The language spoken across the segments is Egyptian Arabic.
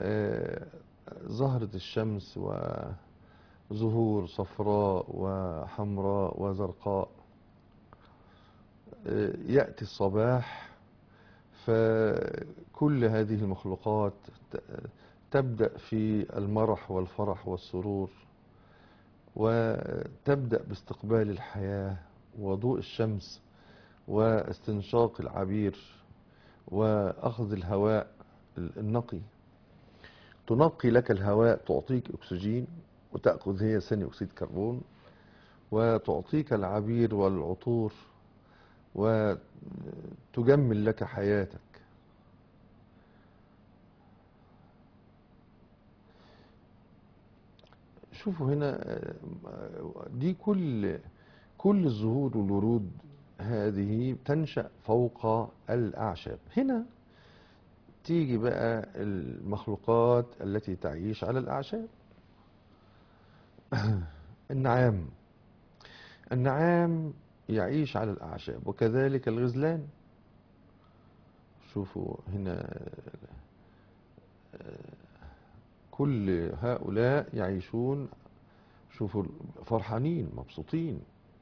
آه، زهرة الشمس وزهور صفراء وحمراء وزرقاء آه، يأتي الصباح فكل هذه المخلوقات ت- تبدأ في المرح والفرح والسرور وتبدأ باستقبال الحياة وضوء الشمس واستنشاق العبير وأخذ الهواء النقي تنقي لك الهواء تعطيك أكسجين وتأخذ هي ثاني أكسيد كربون وتعطيك العبير والعطور وتجمل لك حياتك شوفوا هنا آه، دي كل كل الزهور والورود هذه تنشأ فوق الأعشاب هنا تيجي بقى المخلوقات التي تعيش على الأعشاب النعام النعام يعيش على الأعشاب وكذلك الغزلان شوفوا هنا كل هؤلاء يعيشون شوفوا فرحانين مبسوطين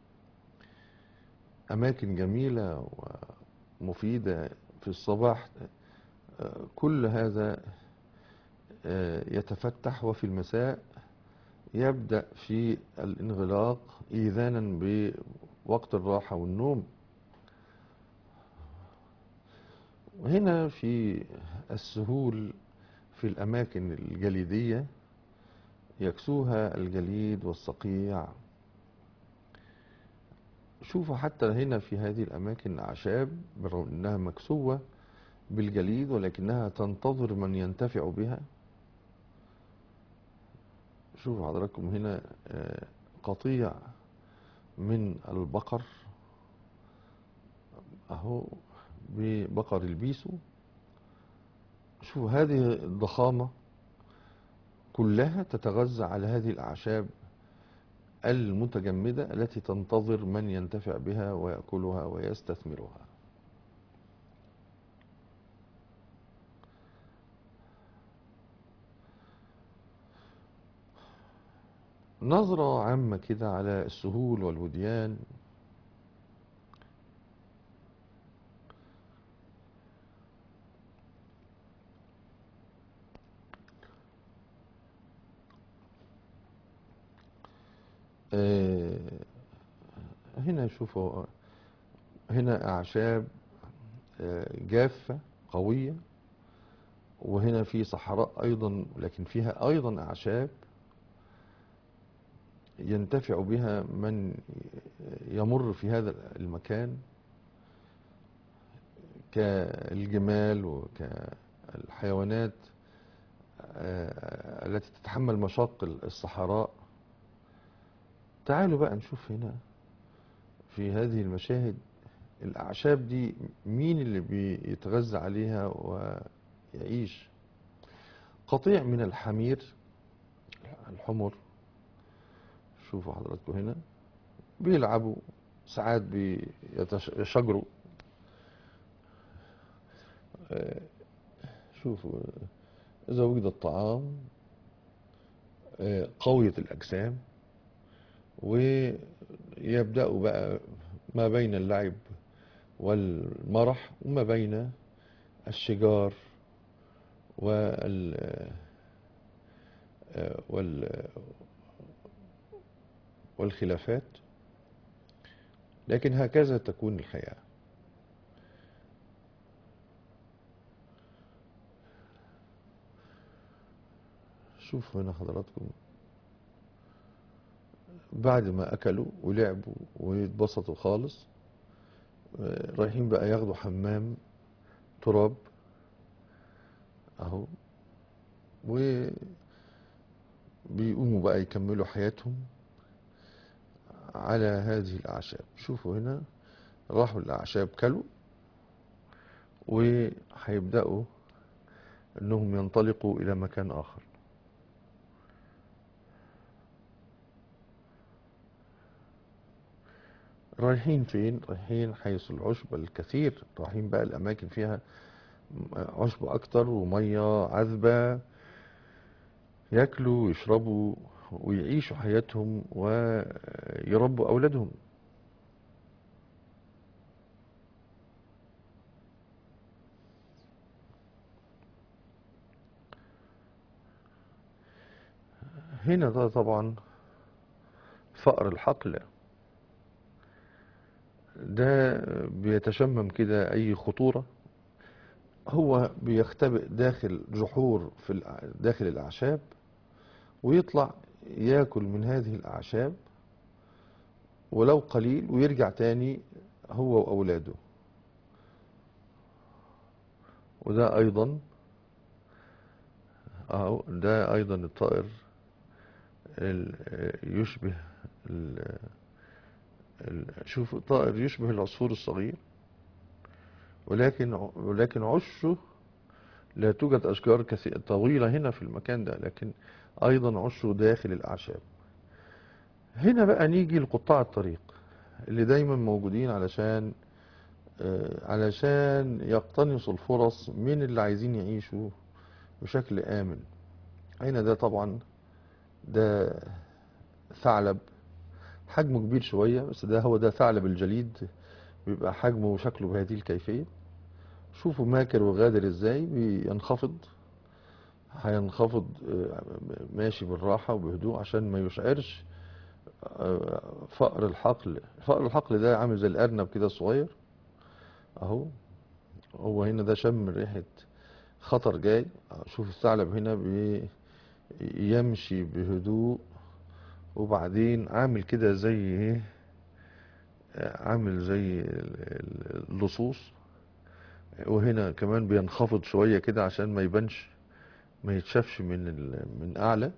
أماكن جميلة ومفيدة في الصباح آه، كل هذا آه، يتفتح وفي المساء يبدأ في الانغلاق إيذانا بوقت الراحة والنوم وهنا في السهول في الأماكن الجليدية يكسوها الجليد والصقيع شوفوا حتى هنا في هذه الأماكن أعشاب بالرغم أنها مكسوة بالجليد ولكنها تنتظر من ينتفع بها شوفوا حضراتكم هنا آه، قطيع من البقر أهو ببقر البيسو شوفوا هذه الضخامة كلها تتغذى على هذه الأعشاب المتجمدة التي تنتظر من ينتفع بها ويأكلها ويستثمرها نظرة عامة كده على السهول والوديان آه، هنا شوفوا هنا أعشاب آه، جافة قوية وهنا في صحراء أيضا لكن فيها أيضا أعشاب ينتفع بها من يمر في هذا المكان كالجمال وكالحيوانات آه، التي تتحمل مشاق الصحراء تعالوا بقى نشوف هنا في هذه المشاهد الأعشاب دي مين اللي بيتغذى عليها ويعيش قطيع من الحمير الحمر شوفوا حضراتكم هنا بيلعبوا ساعات بيشجروا آه، شوفوا إذا وجد الطعام آه، قوية الأجسام ويبدأوا بقى ما بين اللعب والمرح وما بين الشجار وال آه، وال والخلافات لكن هكذا تكون الحياة شوفوا هنا حضراتكم بعد ما أكلوا ولعبوا واتبسطوا خالص آه، رايحين بقى ياخدوا حمام تراب أهو وبيقوموا بقى يكملوا حياتهم على هذه الأعشاب شوفوا هنا راحوا الأعشاب كلوا وهيبدأوا أنهم ينطلقوا إلى مكان آخر رايحين فين؟ رايحين حيث العشب الكثير رايحين بقى الأماكن فيها عشب أكتر ومية عذبة ياكلوا ويشربوا ويعيشوا حياتهم ويربوا أولادهم هنا ده طبعا فقر الحقل ده بيتشمم كده أي خطورة هو بيختبئ داخل جحور في الأع- داخل الأعشاب ويطلع ياكل من هذه الأعشاب ولو قليل ويرجع تاني هو وأولاده وده أيضا أهو ده أيضا الطائر ال- يشبه ال- ال- شوف طائر يشبه العصفور الصغير ولكن ع- ولكن عشه لا توجد أشجار كثيرة طويلة هنا في المكان ده لكن أيضا عشه داخل الأعشاب هنا بقى نيجي لقطاع الطريق اللي دايما موجودين علشان آه، علشان يقتنصوا الفرص من اللي عايزين يعيشوا بشكل آمن هنا ده طبعا ده ثعلب حجمه كبير شوية بس ده هو ده ثعلب الجليد بيبقى حجمه وشكله بهذه الكيفية شوفوا ماكر وغادر ازاي بينخفض هينخفض آه، ماشي بالراحة وبهدوء عشان ما يشعرش آه، فقر الحقل فقر الحقل ده عامل زي الأرنب كده صغير اهو هو هنا ده شم ريحة خطر جاي شوف الثعلب هنا بيمشي بهدوء وبعدين عامل كده زي ايه آه، عامل زي ال- ال- اللصوص وهنا كمان بينخفض شوية كده عشان ما يبانش ما يتشافش من ال- من أعلى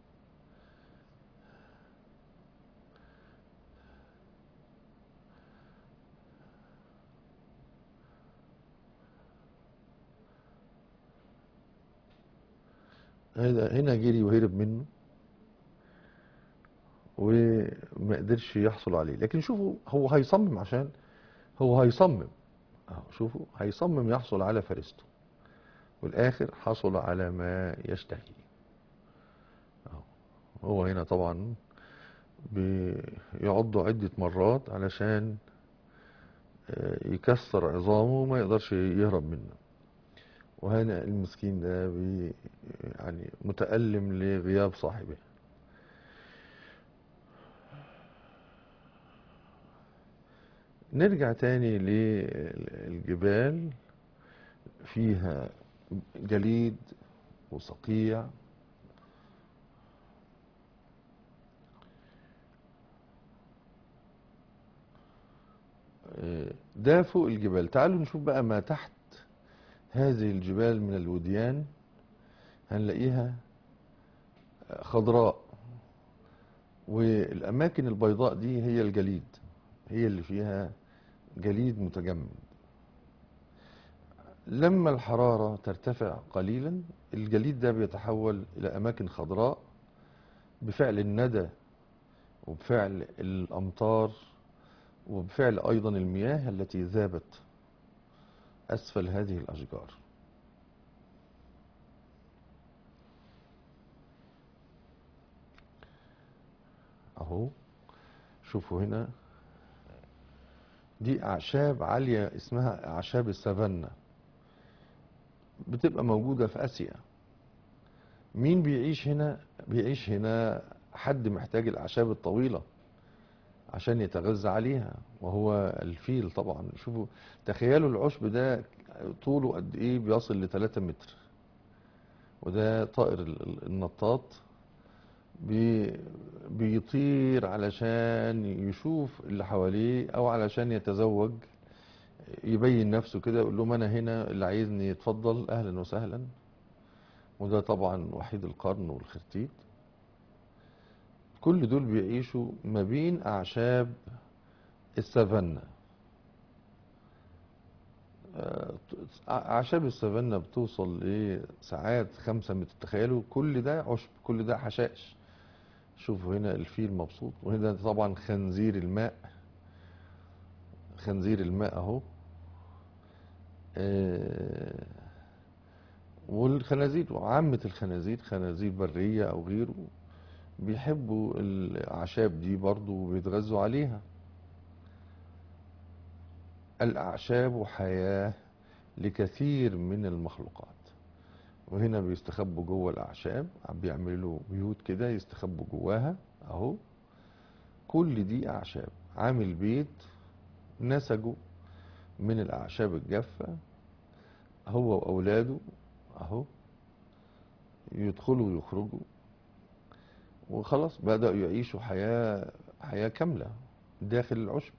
هنا هنا جري وهرب منه وما قدرش يحصل عليه لكن شوفوا هو هيصمم عشان هو هيصمم اهو شوفوا هيصمم يحصل على فريسته والآخر حصل على ما يشتهي أهو. هو هنا طبعا بيعض عدة مرات علشان آه، يكسر عظامه وما يقدرش يهرب منه وهنا المسكين ده بي يعني متألم لغياب صاحبه نرجع تاني للجبال فيها جليد وصقيع آه، ده فوق الجبال تعالوا نشوف بقى ما تحت هذه الجبال من الوديان هنلاقيها خضراء والأماكن البيضاء دي هي الجليد هي اللي فيها جليد متجمد لما الحرارة ترتفع قليلا الجليد ده بيتحول إلى أماكن خضراء بفعل الندى وبفعل الأمطار وبفعل أيضا المياه التي ذابت أسفل هذه الأشجار أهو شوفوا هنا دي أعشاب عالية اسمها أعشاب السافانا بتبقى موجودة في آسيا مين بيعيش هنا بيعيش هنا حد محتاج الأعشاب الطويلة عشان يتغذى عليها وهو الفيل طبعا شوفوا تخيلوا العشب ده طوله قد ايه بيصل ل 3 متر وده طائر ال- ال- النطاط بي بيطير علشان يشوف اللي حواليه او علشان يتزوج يبين نفسه كده يقول لهم انا هنا اللي عايزني يتفضل اهلا وسهلا وده طبعا وحيد القرن والخرتيت كل دول بيعيشوا ما بين اعشاب السافانا آه، اعشاب السافانا بتوصل لساعات خمسة متر تخيلوا كل ده عشب كل ده حشائش شوفوا هنا الفيل مبسوط وهنا طبعا خنزير الماء خنزير الماء اهو آه، والخنازير وعامة الخنازير خنازير برية أو غيره بيحبوا الأعشاب دي برضو وبيتغذوا عليها الأعشاب حياة لكثير من المخلوقات وهنا بيستخبوا جوه الأعشاب بيعملوا بيوت كده يستخبوا جواها أهو كل دي أعشاب عامل بيت نسجه من الأعشاب الجافة هو وأولاده أهو يدخلوا ويخرجوا وخلاص بدأوا يعيشوا حياة حياة كاملة داخل العشب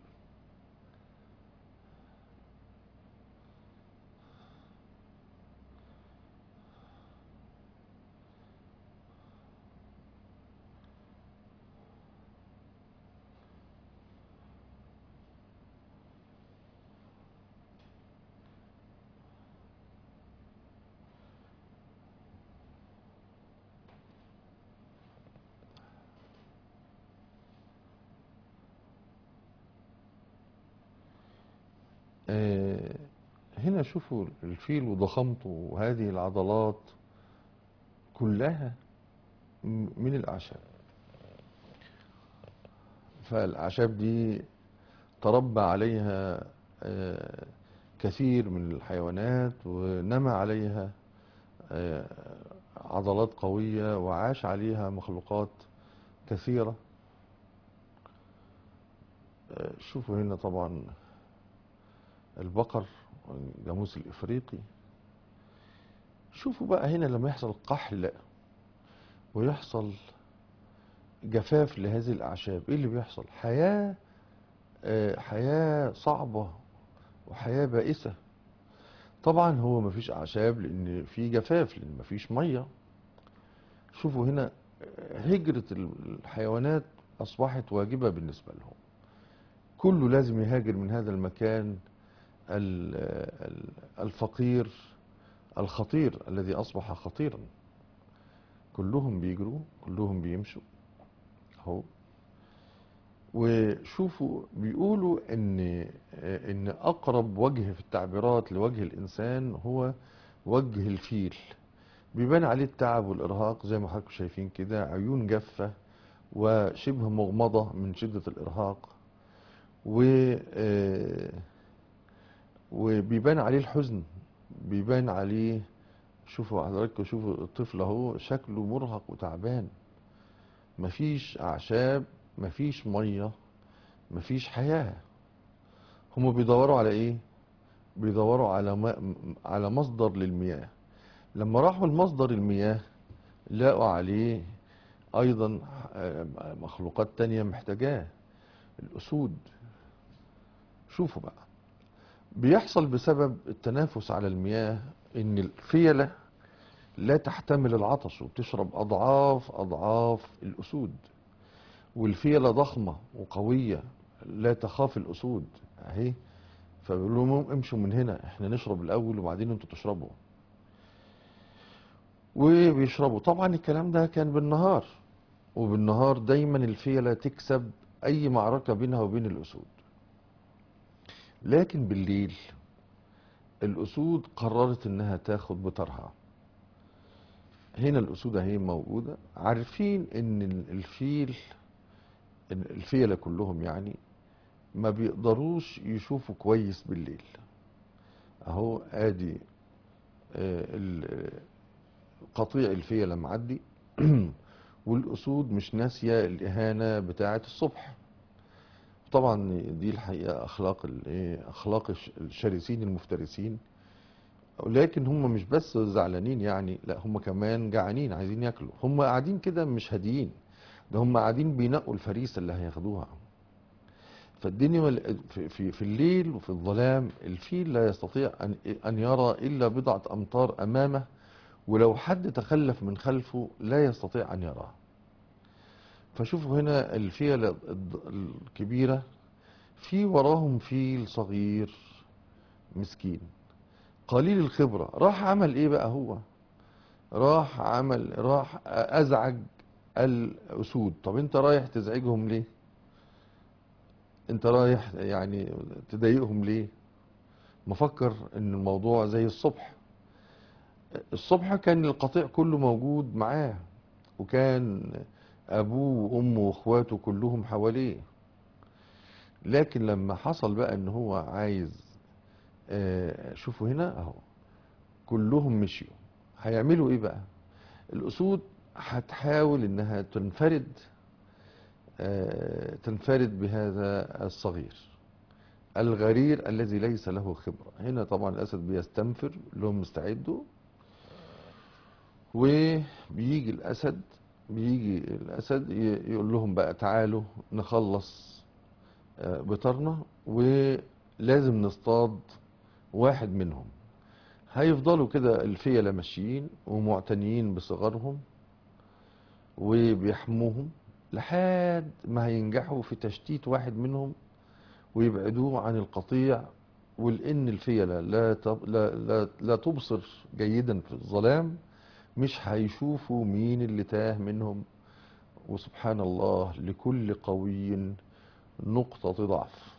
آه، هنا شوفوا الفيل وضخامته وهذه العضلات كلها م- من الأعشاب فالأعشاب دي تربى عليها آه، كثير من الحيوانات ونمى عليها آه، عضلات قوية وعاش عليها مخلوقات كثيرة آه، شوفوا هنا طبعا البقر الجاموس الإفريقي شوفوا بقى هنا لما يحصل قحل ويحصل جفاف لهذه الأعشاب إيه اللي بيحصل حياة آه، حياة صعبة وحياة بائسة طبعا هو مفيش أعشاب لأن في جفاف لأن مفيش مية شوفوا هنا آه، هجرة الحيوانات أصبحت واجبة بالنسبة لهم كله لازم يهاجر من هذا المكان ال- ال- الفقير الخطير الذي أصبح خطيرا كلهم بيجروا كلهم بيمشوا اهو وشوفوا بيقولوا ان ان اقرب وجه في التعبيرات لوجه الانسان هو وجه الفيل بيبان عليه التعب والارهاق زي ما حضراتكم شايفين كده عيون جافه وشبه مغمضه من شده الارهاق و آه، وبيبان عليه الحزن بيبان عليه شوفوا حضراتكم شوفوا الطفل اهو شكله مرهق وتعبان مفيش اعشاب مفيش ميه مفيش حياه هم بيدوروا على ايه بيدوروا على ما على مصدر للمياه لما راحوا لمصدر المياه لقوا عليه ايضا آه، مخلوقات تانية محتاجاه الاسود شوفوا بقى بيحصل بسبب التنافس على المياه ان الفيلة لا تحتمل العطش وبتشرب اضعاف اضعاف الاسود والفيلة ضخمة وقوية لا تخاف الاسود اهي فبيقول لهم امشوا من هنا احنا نشرب الاول وبعدين انتوا تشربوا وبيشربوا طبعا الكلام ده كان بالنهار وبالنهار دايما الفيلة تكسب اي معركة بينها وبين الاسود لكن بالليل الأسود قررت إنها تاخد بطرها هنا الأسود أهي موجودة عارفين إن الفيل إن الفيلة كلهم يعني ما بيقدروش يشوفوا كويس بالليل أهو آدي آه، ال- قطيع الفيلة معدي والأسود مش ناسية الإهانة بتاعة الصبح طبعا دي الحقيقة أخلاق الإيه أخلاق الش- الشرسين المفترسين لكن هم مش بس زعلانين يعني لا هم كمان جعانين عايزين ياكلوا هم قاعدين كده مش هاديين ده هم قاعدين بينقوا الفريسة اللي هياخدوها فالدنيا مل- في, في, في الليل وفي الظلام الفيل لا يستطيع أن, أن يرى إلا بضعة أمتار أمامه ولو حد تخلف من خلفه لا يستطيع أن يراه فشوفوا هنا الفيلة الض- الكبيرة في وراهم فيل صغير مسكين قليل الخبرة راح عمل ايه بقى هو راح عمل راح ازعج الاسود طب انت رايح تزعجهم ليه انت رايح يعني تضايقهم ليه مفكر ان الموضوع زي الصبح الصبح كان القطيع كله موجود معاه وكان أبوه وأمه وإخواته كلهم حواليه لكن لما حصل بقى إن هو عايز آه، شوفوا هنا أهو كلهم مشيوا هيعملوا إيه بقى الأسود هتحاول إنها تنفرد آه، تنفرد بهذا الصغير الغرير الذي ليس له خبرة هنا طبعا الأسد بيستنفر لهم مستعدوا وبيجي الأسد بيجي الأسد ي- يقول لهم بقى تعالوا نخلص آه، بطارنا ولازم نصطاد واحد منهم هيفضلوا كده الفيلة ماشيين ومعتنيين بصغارهم وبيحموهم لحد ما هينجحوا في تشتيت واحد منهم ويبعدوه عن القطيع ولأن الفيلة لا تب- لا لا لا تبصر جيدا في الظلام مش هيشوفوا مين اللي تاه منهم وسبحان الله لكل قوي نقطة ضعف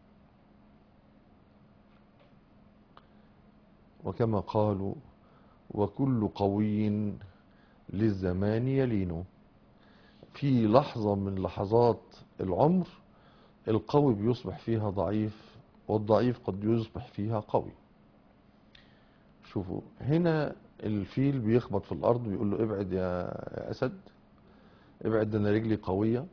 وكما قالوا وكل قوي للزمان يلين في لحظة من لحظات العمر القوي بيصبح فيها ضعيف والضعيف قد يصبح فيها قوي شوفوا هنا الفيل بيخبط في الأرض بيقول له ابعد يا يا أسد ابعد ده أنا رجلي قوية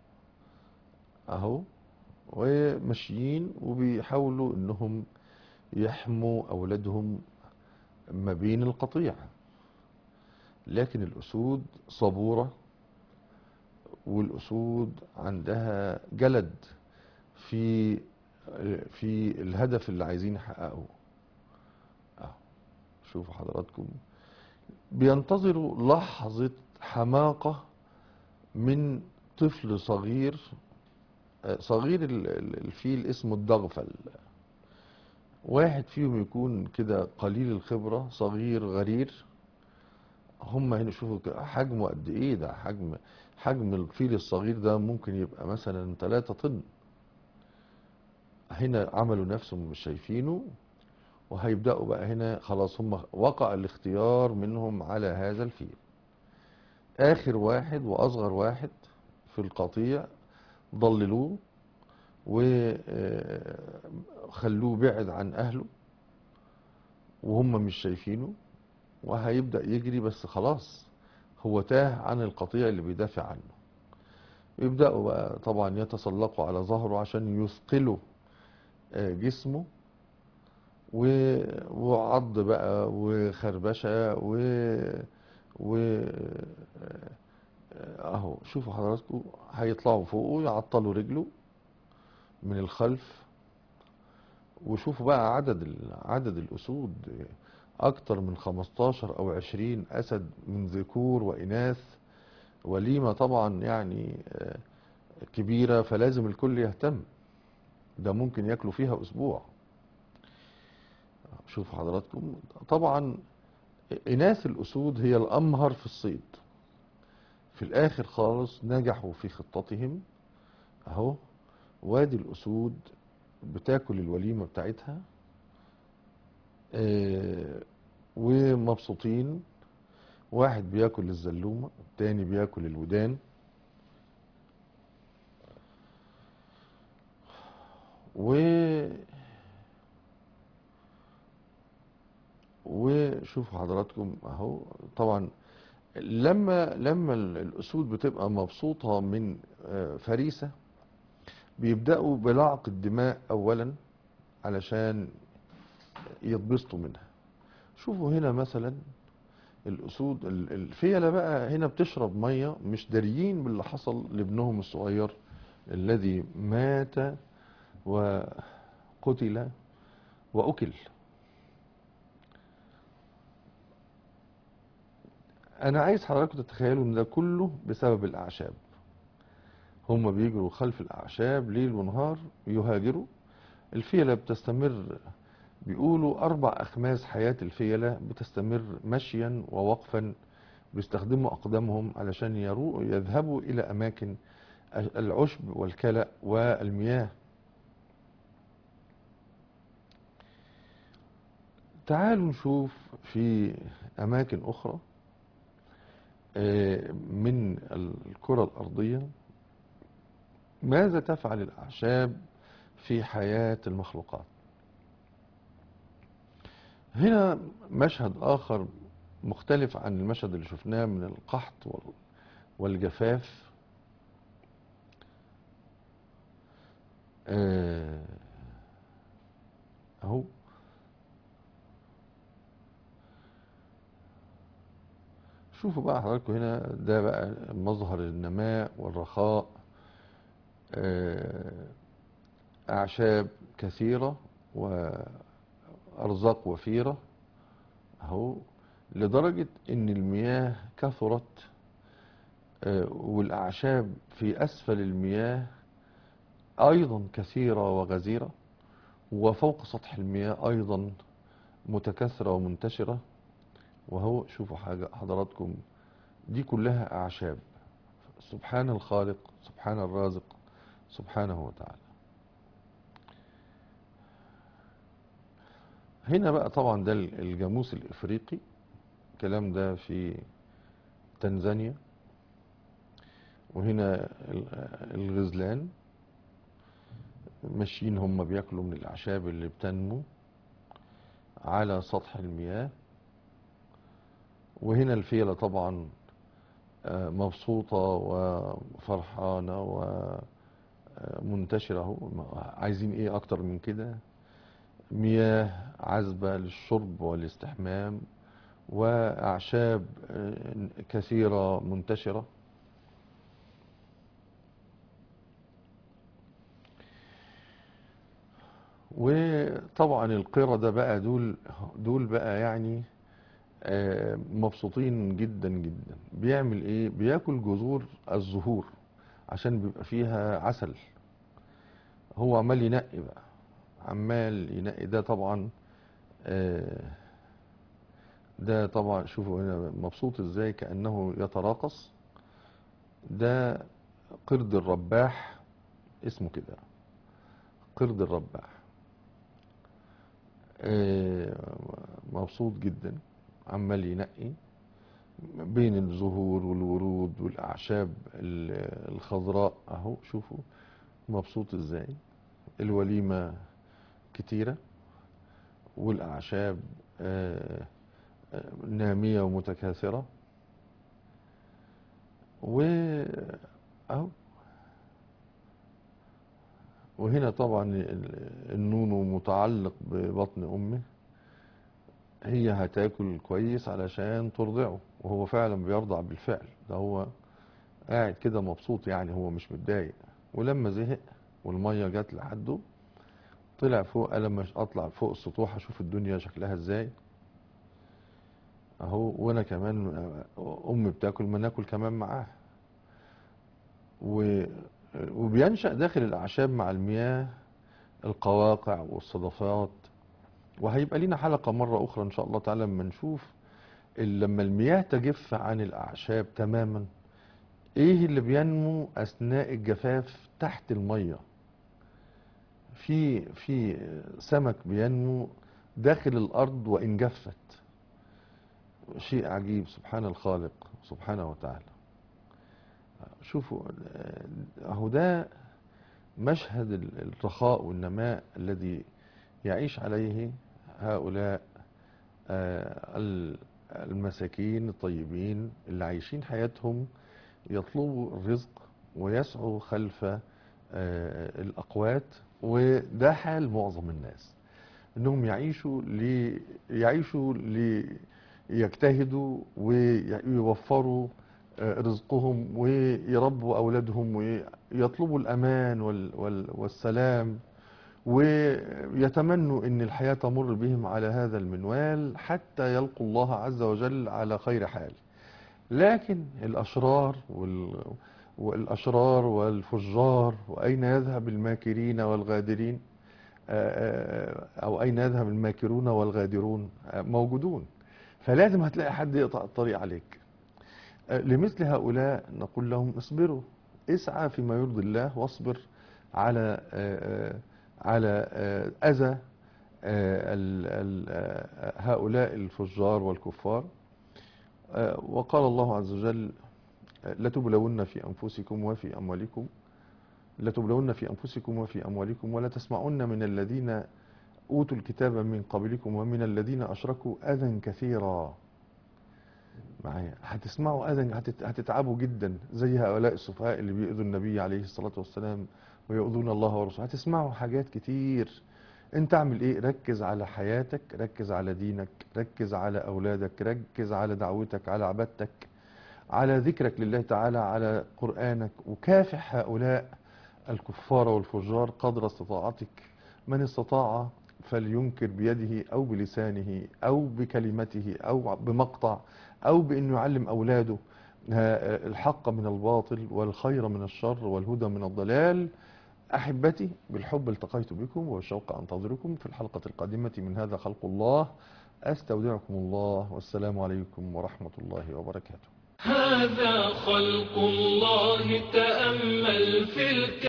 أهو وماشيين وبيحاولوا إنهم يحموا أولادهم ما بين القطيع لكن الأسود صبورة والأسود عندها جلد في في الهدف اللي عايزين يحققوه أهو شوفوا حضراتكم بينتظروا لحظة حماقة من طفل صغير آه، صغير ال- ال- الفيل اسمه الدغفل واحد فيهم يكون كده قليل الخبرة صغير غرير هم هنا شوفوا ك- حجمه قد ايه ده حجم حجم الفيل الصغير ده ممكن يبقى مثلا 3 طن هنا عملوا نفسهم مش شايفينه وهيبدأوا بقى هنا خلاص هم وقع الاختيار منهم على هذا الفيل آخر واحد وأصغر واحد في القطيع ضللوه وخلوه بعد عن أهله وهم مش شايفينه وهيبدأ يجري بس خلاص هو تاه عن القطيع اللي بيدافع عنه يبدأوا بقى طبعا يتسلقوا على ظهره عشان يثقلوا آه، جسمه و- وعض بقى وخربشة و و آه، اهو شوفوا حضراتكم هيطلعوا فوقه يعطلوا رجله من الخلف وشوفوا بقى عدد ال- عدد الأسود أكتر من 15 أو 20 أسد من ذكور وإناث وليمة طبعا يعني آه، كبيرة فلازم الكل يهتم ده ممكن ياكلوا فيها أسبوع شوفوا حضراتكم طبعا إناث الأسود هي الأمهر في الصيد في الآخر خالص نجحوا في خطتهم أهو وادي الأسود بتاكل الوليمة بتاعتها آه، ومبسوطين واحد بياكل الزلومة التاني بياكل الودان و وشوفوا حضراتكم اهو طبعا لما لما ال- الاسود بتبقى مبسوطه من آه، فريسه بيبداوا بلعق الدماء اولا علشان يتبسطوا منها شوفوا هنا مثلا الاسود ال- الفيله بقى هنا بتشرب ميه مش داريين باللي حصل لابنهم الصغير الذي مات وقتل واكل انا عايز حضراتكم تتخيلوا ان ده كله بسبب الاعشاب هم بيجروا خلف الاعشاب ليل ونهار يهاجروا الفيلة بتستمر بيقولوا اربع اخماس حياة الفيلة بتستمر مشيا ووقفا بيستخدموا اقدامهم علشان يرو يذهبوا الى اماكن العشب والكلأ والمياه تعالوا نشوف في أماكن أخرى آه، من الكرة الأرضية ماذا تفعل الأعشاب في حياة المخلوقات هنا مشهد آخر مختلف عن المشهد اللي شفناه من القحط وال- والجفاف آه، أهو شوفوا بقى حضراتكم هنا ده بقى مظهر النماء والرخاء آه، أعشاب كثيرة وأرزاق وفيرة أهو لدرجة إن المياه كثرت آه، والأعشاب في أسفل المياه أيضا كثيرة وغزيرة وفوق سطح المياه أيضا متكاثرة ومنتشرة وهو شوفوا حاجة حضراتكم دي كلها أعشاب سبحان الخالق سبحان الرازق سبحانه وتعالى هنا بقى طبعا ده الجاموس الإفريقي الكلام ده في تنزانيا وهنا ال- الغزلان ماشيين هم بياكلوا من الأعشاب اللي بتنمو على سطح المياه وهنا الفيلة طبعا آه، مبسوطة وفرحانة ومنتشرة اهو عايزين ايه اكتر من كده مياه عذبة للشرب والاستحمام وأعشاب آه، كثيرة منتشرة وطبعا القردة بقى دول دول بقى يعني آه، مبسوطين جدا جدا بيعمل ايه بياكل جذور الزهور عشان بيبقى فيها عسل هو عمال ينقي بقى عمال ينقي ده طبعا آه، ده طبعا شوفوا هنا مبسوط ازاي كأنه يتراقص ده قرد الرباح اسمه كده قرد الرباح آه، مبسوط جدا عمال ينقي بين الزهور والورود والأعشاب ال- الخضراء أهو شوفوا مبسوط إزاي الوليمة كتيرة والأعشاب آه، آه، نامية ومتكاثرة و أهو وهنا طبعا ال- النونو متعلق ببطن أمه هي هتاكل كويس علشان ترضعه وهو فعلا بيرضع بالفعل ده هو قاعد كده مبسوط يعني هو مش متضايق ولما زهق والميه جت لحده طلع فوق قال لما اطلع فوق السطوح اشوف الدنيا شكلها ازاي اهو وانا كمان امي بتاكل ما ناكل كمان معاها و وبينشأ داخل الأعشاب مع المياه القواقع والصدفات وهيبقى لينا حلقة مرة أخرى إن شاء الله تعالى لما نشوف ال- لما المياه تجف عن الأعشاب تماما إيه اللي بينمو أثناء الجفاف تحت المية في في سمك بينمو داخل الأرض وإن جفت شيء عجيب سبحان الخالق سبحانه وتعالى شوفوا آه، أهو ده مشهد ال- الرخاء والنماء الذي يعيش عليه هؤلاء آه، ال- المساكين الطيبين اللي عايشين حياتهم يطلبوا الرزق ويسعوا خلف آه، الأقوات وده حال معظم الناس انهم يعيشوا لي يعيشوا ليجتهدوا ويوفروا آه، رزقهم ويربوا اولادهم ويطلبوا الامان وال وال والسلام ويتمنوا ان الحياه تمر بهم على هذا المنوال حتى يلقوا الله عز وجل على خير حال لكن الاشرار وال والاشرار والفجار واين يذهب الماكرين والغادرين آه، او اين يذهب الماكرون والغادرون آه، موجودون فلازم هتلاقي حد يقطع الطريق عليك آه، لمثل هؤلاء نقول لهم اصبروا اسعى فيما يرضي الله واصبر على آه، آه، على آه، اذى آه، ال- ال- آه، هؤلاء الفجار والكفار آه، وقال الله عز وجل آه، لتبلون في أنفسكم وفي أموالكم لتبلون في أنفسكم وفي أموالكم ولا تسمعن من الذين أوتوا الكتاب من قبلكم ومن الذين أشركوا أذى كثيرا معايا هتسمعوا أذى هتت- هتتعبوا جدا زي هؤلاء السفهاء اللي بيؤذوا النبي عليه الصلاة والسلام ويؤذون الله ورسوله هتسمعوا حاجات كتير انت اعمل ايه ركز على حياتك ركز على دينك ركز على اولادك ركز على دعوتك على عبادتك على ذكرك لله تعالى على قرآنك وكافح هؤلاء الكفار والفجار قدر استطاعتك من استطاع فلينكر بيده أو بلسانه أو بكلمته أو بمقطع أو بأنه يعلم أولاده ها- الحق من الباطل والخير من الشر والهدى من الضلال أحبتي بالحب التقيت بكم والشوق أنتظركم في الحلقة القادمة من هذا خلق الله أستودعكم الله والسلام عليكم ورحمة الله وبركاته هذا خلق الله تأمل في الكون